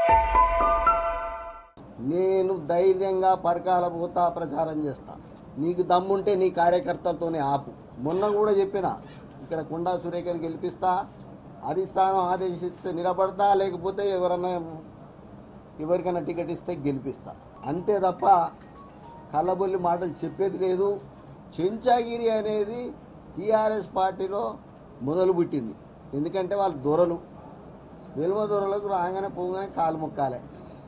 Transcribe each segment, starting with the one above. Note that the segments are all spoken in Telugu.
నేను ధైర్యంగా పరకాల పోతా ప్రచారం చేస్తా నీకు దమ్ముంటే నీ కార్యకర్తలతోనే ఆపు మొన్న కూడా చెప్పిన ఇక్కడ కొండా సురేఖని గెలిపిస్తా అధిష్టానం ఆదేశిస్తే నిలబడతా లేకపోతే ఎవరన్నా ఎవరికైనా టికెట్ ఇస్తే గెలిపిస్తా అంతే తప్ప కళ్ళబొల్లి మాటలు చెప్పేది లేదు చెంచాగిరి అనేది టీఆర్ఎస్ పార్టీలో మొదలు పుట్టింది ఎందుకంటే వాళ్ళు దొరలు వెలుమ దొరలకు రాగానే పోగానే కాలు మొక్కాలే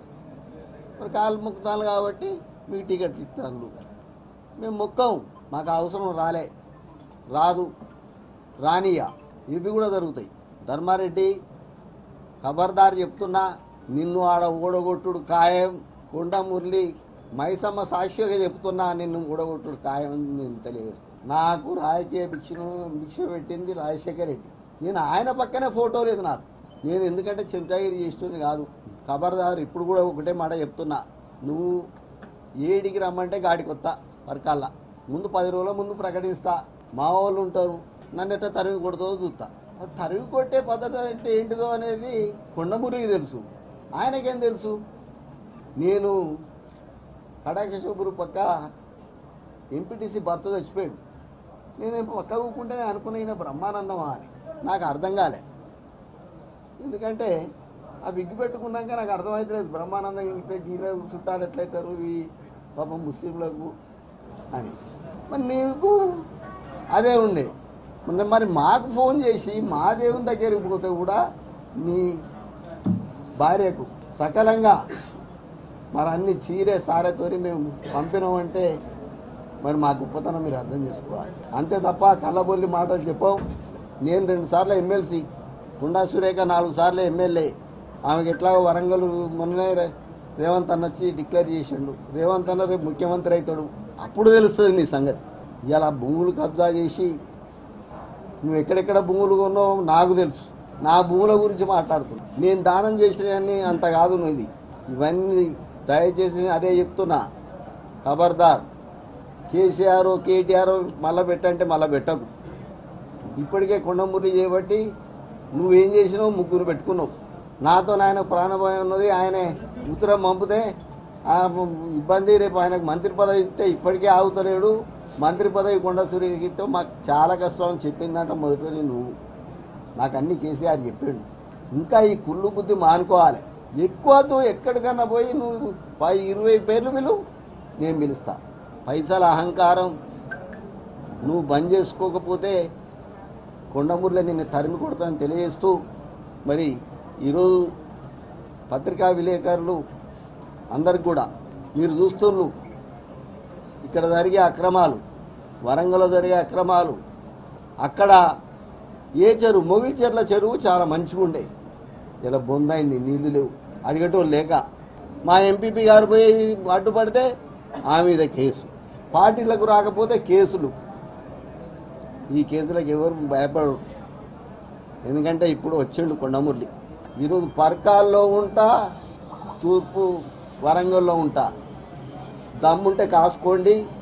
మరి కాలు మొక్కుతాను కాబట్టి మీకు టికెట్ ఇస్తాను మేము మొక్కం మాకు అవసరం రాలే రాదు రానియా ఇవి కూడా జరుగుతాయి ధర్మారెడ్డి ఖబర్దార్ చెప్తున్నా నిన్ను ఆడ ఓడగొట్టుడు ఖాయం కొండ మురళి మైసమ్మ సాక్షిగా చెప్తున్నా నిన్ను ఓడగొట్టుడు ఖాయం అని నేను తెలియజేస్తాను నాకు రాజకీయ భిక్షను భిక్ష పెట్టింది రాజశేఖర్ రెడ్డి నేను ఆయన పక్కనే ఫోటో లేదు నాకు నేను ఎందుకంటే చెంచాగిరి చేస్తుంది కాదు ఖబర్దార్ ఇప్పుడు కూడా ఒకటే మాట చెప్తున్నా నువ్వు ఏడికి రమ్మంటే గాడికి వస్తా వర్కాల్లా ముందు పది రోజుల ముందు ప్రకటిస్తా మా వాళ్ళు ఉంటారు నన్ను ఎట్లా తరిమి కొడుతుందో చూస్తా అది తరిమి కొట్టే పద్ధతి అంటే ఏంటిదో అనేది కొండమురికి తెలుసు ఆయనకేం తెలుసు నేను కడాకేశ్వరపురు పక్క ఎంపీటీసీ భర్త చచ్చిపోయాడు నేను పక్క కూకుంటే అనుకున్న ఈయన బ్రహ్మానందమా అని నాకు అర్థం కాలే ఎందుకంటే ఆ విగ్గు పెట్టుకున్నాక నాకు అర్థమవుతలేదు బ్రహ్మానందం ఇంత గీల చుట్టాలు ఎట్లయితారు ఈ పాపం ముస్లింలకు అని మరి నీకు అదే ఉండే మొన్న మరి మాకు ఫోన్ చేసి మా దేవుని దగ్గరికి పోతే కూడా మీ భార్యకు సకలంగా మరి అన్ని చీరే సారేతోని మేము పంపినామంటే మరి మా గొప్పతనం మీరు అర్థం చేసుకోవాలి అంతే తప్ప కళ్ళబొల్లి మాటలు చెప్పాం నేను రెండు సార్లు ఎమ్మెల్సీ గుండా సురేఖ నాలుగు సార్లు ఎమ్మెల్యే ఆమెకి ఎట్లా వరంగల్ మొన్ననే రే- రేవంత్ అన్న వచ్చి డిక్లేర్ చేసిండు రేవంత్ అన్న రేపు ముఖ్యమంత్రి అవుతాడు అప్పుడు తెలుస్తుంది నీ సంగతి ఇలా భూములు కబ్జా చేసి నువ్వు ఎక్కడెక్కడ భూములు కొన్నావు నాకు తెలుసు నా భూముల గురించి మాట్లాడుతున్నా నేను దానం చేసినవన్నీ అంత కాదు నువ్వు ఇది ఇవన్నీ దయచేసి అదే చెప్తున్నా ఖబర్దార్ కేసీఆర్ కేటీఆర్ మళ్ళా పెట్టంటే మళ్ళా పెట్టకు ఇప్పటికే కొండమురళి చేయబట్టి నువ్వేం చేసినావు ముగ్గురు పెట్టుకున్నావు నాతో ఆయన ప్రాణభయం ఉన్నది ఆయనే ఉత్తరం పంపితే ఆ ఇబ్బంది రేపు ఆయనకు మంత్రి పదవి ఇస్తే ఇప్పటికే ఆగుతలేడు మంత్రి పదవి కొండ సూర్యకితో మాకు చాలా కష్టం అని చెప్పిందంట మొదటి నువ్వు నాకు అన్ని కేసీఆర్ చెప్పాడు ఇంకా ఈ కుళ్ళు బుద్ధి మానుకోవాలి ఎక్కువతో ఎక్కడికన్నా పోయి నువ్వు పై ఇరవై పేర్లు పిలు నేను పిలుస్తా పైసల అహంకారం నువ్వు బంద్ చేసుకోకపోతే కొండమూరులో నిన్ను తరిమి కొడతానని తెలియజేస్తూ మరి ఈరోజు పత్రికా విలేకరులు అందరికి కూడా మీరు చూస్తున్నారు ఇక్కడ జరిగే అక్రమాలు వరంగల్లో జరిగే అక్రమాలు అక్కడ ఏ చెరువు మొగిలి చెర్ల చెరువు చాలా మంచిగా ఉండే ఇలా బొందైంది నీళ్లు లేవు అడిగేటోళ్ళు లేక మా ఎంపీపీ గారు పోయి అడ్డుపడితే ఆ మీద కేసు పార్టీలకు రాకపోతే కేసులు ఈ కేసులకు ఎవరు భయపడరు ఎందుకంటే ఇప్పుడు వచ్చిండు కొండమురళి ఈరోజు పర్కాల్లో ఉంటా తూర్పు వరంగల్లో ఉంటా దమ్ముంటే కాసుకోండి